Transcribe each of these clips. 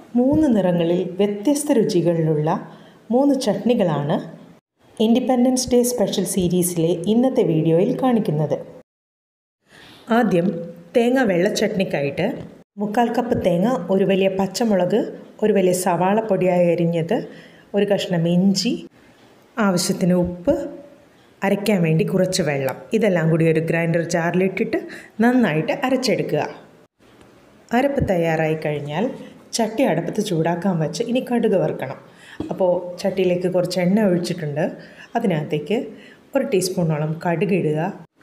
മൂന്ന് നിറങ്ങളിൽ വ്യത്യസ്ത രുചികളിലുള്ള മൂന്ന് ചട്നികളാണ് ഇൻഡിപെൻഡൻസ് ഡേ സ്പെഷ്യൽ സീരീസിലെ ഇന്നത്തെ വീഡിയോയിൽ കാണിക്കുന്നത് ആദ്യം തേങ്ങ വെള്ളച്ചട്നിക്കായിട്ട് മുക്കാൽ കപ്പ് തേങ്ങ ഒരു വലിയ പച്ചമുളക് ഒരു വലിയ സവാള പൊടിയായി അരിഞ്ഞത് ഒരു കഷ്ണം ഇഞ്ചി ആവശ്യത്തിന് ഉപ്പ് അരയ്ക്കാൻ വേണ്ടി കുറച്ച് വെള്ളം ഇതെല്ലാം കൂടി ഒരു ഗ്രൈൻഡർ ജാറിലിട്ടിട്ട് നന്നായിട്ട് അരച്ചെടുക്കുക അരപ്പ് തയ്യാറായി കഴിഞ്ഞാൽ ചട്ടി അടുപ്പത്ത് ചൂടാക്കാൻ വെച്ച് ഇനി കടുക് വറുക്കണം അപ്പോൾ ചട്ടിയിലേക്ക് കുറച്ച് എണ്ണ ഒഴിച്ചിട്ടുണ്ട് അതിനകത്തേക്ക് ഒരു ടീസ്പൂണോളം കടുക് ഇടുക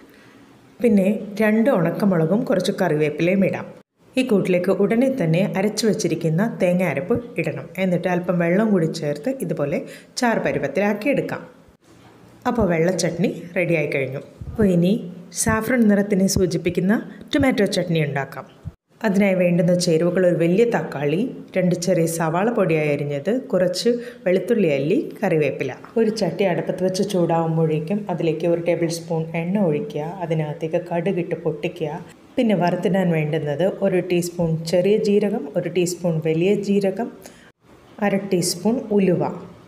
പിന്നെ രണ്ട് ഉണക്കമുളകും കുറച്ച് കറിവേപ്പിലയും ഇടാം ഈ കൂട്ടിലേക്ക് ഉടനെ തന്നെ അരച്ചു വച്ചിരിക്കുന്ന തേങ്ങ അരപ്പ് ഇടണം എന്നിട്ട് അല്പം വെള്ളം കൂടി ചേർത്ത് ഇതുപോലെ ചാറ് പരുവത്തിലാക്കി എടുക്കാം അപ്പോൾ വെള്ളച്ചട്നി റെഡിയായി കഴിഞ്ഞു അപ്പോൾ ഇനി സാഫ്രൺ നിറത്തിനെ സൂചിപ്പിക്കുന്ന ടൊമാറ്റോ ചട്നി ഉണ്ടാക്കാം അതിനായി വേണ്ടുന്ന ചേരുവകൾ ഒരു വലിയ തക്കാളി രണ്ട് ചെറിയ സവാള പൊടിയായി അരിഞ്ഞത് കുറച്ച് വെളുത്തുള്ളി അല്ലി കറിവേപ്പില ഒരു ചട്ടി അടുപ്പത്ത് വെച്ച് ചൂടാവുമ്പോഴേക്കും അതിലേക്ക് ഒരു ടേബിൾ സ്പൂൺ എണ്ണ ഒഴിക്കുക അതിനകത്തേക്ക് കടുകിട്ട് പൊട്ടിക്കുക പിന്നെ വറുത്തിടാൻ വേണ്ടുന്നത് ഒരു ടീസ്പൂൺ ചെറിയ ജീരകം ഒരു ടീസ്പൂൺ വലിയ ജീരകം അര ടീസ്പൂൺ ഉലുവ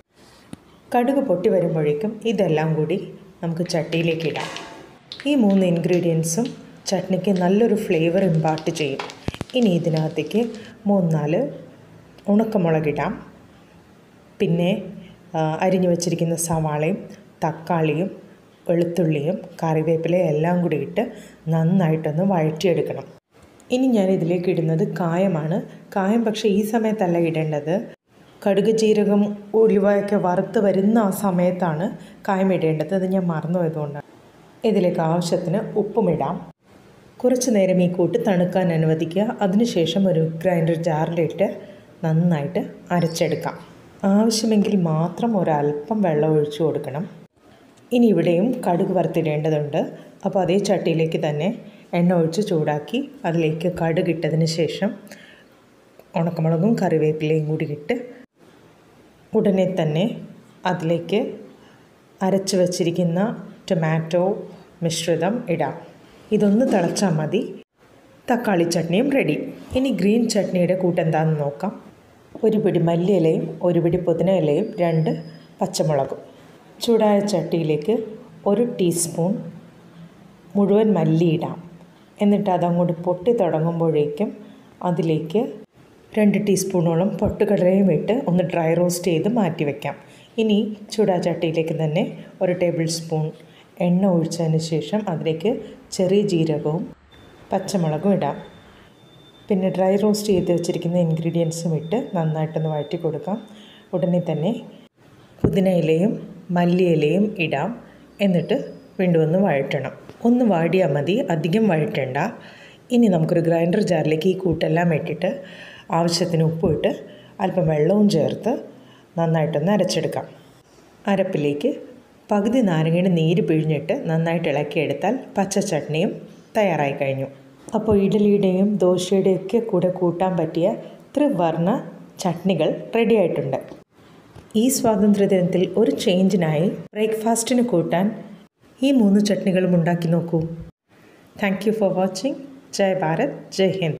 കടുക് പൊട്ടി വരുമ്പോഴേക്കും ഇതെല്ലാം കൂടി നമുക്ക് ചട്ടിയിലേക്ക് ഇടാം ഈ മൂന്ന് ഇൻഗ്രീഡിയൻസും ചട്നിക്ക് നല്ലൊരു ഫ്ലേവർ ഇമ്പാർട്ട് ചെയ്യും ഇനി ഇതിനകത്തേക്ക് മൂന്നാല് ഉണക്കമുളകിടാം പിന്നെ അരിഞ്ഞു വച്ചിരിക്കുന്ന സവാളയും തക്കാളിയും വെളുത്തുള്ളിയും കറിവേപ്പിലയും എല്ലാം കൂടി ഇട്ട് നന്നായിട്ടൊന്ന് വഴറ്റിയെടുക്കണം ഇനി ഞാൻ ഇതിലേക്ക് ഇടുന്നത് കായമാണ് കായം പക്ഷേ ഈ സമയത്തല്ല ഇടേണ്ടത് കടുക് ജീരകം ഉലുവയൊക്കെ വറുത്ത് വരുന്ന ആ സമയത്താണ് കായം ഇടേണ്ടത് അത് ഞാൻ മറന്നുപോയതുകൊണ്ടാണ് ഇതിലേക്ക് ആവശ്യത്തിന് ഉപ്പും ഇടാം കുറച്ച് നേരം ഈ കൂട്ട് തണുക്കാൻ അനുവദിക്കുക അതിനുശേഷം ഒരു ഗ്രൈൻഡർ ജാറിലിട്ട് നന്നായിട്ട് അരച്ചെടുക്കാം ആവശ്യമെങ്കിൽ മാത്രം ഒരല്പം വെള്ളം ഒഴിച്ചു കൊടുക്കണം ഇനി ഇവിടെയും കടുക് വറുത്തിടേണ്ടതുണ്ട് അപ്പോൾ അതേ ചട്ടിയിലേക്ക് തന്നെ എണ്ണ ഒഴിച്ച് ചൂടാക്കി അതിലേക്ക് കടുക് ഇട്ടതിന് ശേഷം ഉണക്കമുളകും കറിവേപ്പിലയും കൂടി ഇട്ട് ഉടനെ തന്നെ അതിലേക്ക് അരച്ച് വച്ചിരിക്കുന്ന ടൊമാറ്റോ മിശ്രിതം ഇടാം ഇതൊന്ന് തിളച്ചാൽ മതി തക്കാളി ചട്നിയും റെഡി ഇനി ഗ്രീൻ ചട്നിയുടെ കൂട്ടെന്താണെന്ന് നോക്കാം ഒരു പിടി മല്ലിയിലയും ഒരു പിടി പുതിന ഇലയും രണ്ട് പച്ചമുളകും ചൂടായ ചട്ടിയിലേക്ക് ഒരു ടീസ്പൂൺ മുഴുവൻ മല്ലി ഇടാം എന്നിട്ട് അതങ്ങോട്ട് പൊട്ടി തുടങ്ങുമ്പോഴേക്കും അതിലേക്ക് രണ്ട് ടീസ്പൂണോളം പൊട്ടുകടലയും ഇട്ട് ഒന്ന് ഡ്രൈ റോസ്റ്റ് ചെയ്ത് മാറ്റി വയ്ക്കാം ഇനി ചൂടാ ചട്ടിയിലേക്ക് തന്നെ ഒരു ടേബിൾ സ്പൂൺ എണ്ണ ഒഴിച്ചതിന് ശേഷം അതിലേക്ക് ചെറിയ ജീരകവും പച്ചമുളകും ഇടാം പിന്നെ ഡ്രൈ റോസ്റ്റ് ചെയ്ത് വെച്ചിരിക്കുന്ന ഇൻഗ്രീഡിയൻസും ഇട്ട് നന്നായിട്ടൊന്ന് വഴറ്റി കൊടുക്കാം ഉടനെ തന്നെ പുതിന ഇലയും മല്ലി ഇലയും ഇടാം എന്നിട്ട് വീണ്ടും ഒന്ന് വഴറ്റണം ഒന്ന് വാടിയാൽ മതി അധികം വഴറ്റണ്ട ഇനി നമുക്കൊരു ഗ്രൈൻഡർ ജാറിലേക്ക് ഈ കൂട്ടെല്ലാം ഇട്ടിട്ട് ആവശ്യത്തിന് ഉപ്പിട്ട് അല്പം വെള്ളവും ചേർത്ത് നന്നായിട്ടൊന്ന് അരച്ചെടുക്കാം അരപ്പിലേക്ക് പകുതി നാരങ്ങയുടെ നീര് പിഴിഞ്ഞിട്ട് നന്നായിട്ട് ഇളക്കിയെടുത്താൽ പച്ച ചട്നിയും തയ്യാറായി കഴിഞ്ഞു അപ്പോൾ ഇഡലിയുടെയും ദോശയുടെയും ഒക്കെ കൂടെ കൂട്ടാൻ പറ്റിയ ത്രിവർണ്ണ ചട്നികൾ റെഡി ആയിട്ടുണ്ട് ഈ സ്വാതന്ത്ര്യദിനത്തിൽ ഒരു ചേഞ്ചിനായി ബ്രേക്ക്ഫാസ്റ്റിന് കൂട്ടാൻ ഈ മൂന്ന് ചട്നികളും ഉണ്ടാക്കി നോക്കൂ thank you for watching Jai Bharat Jai Hind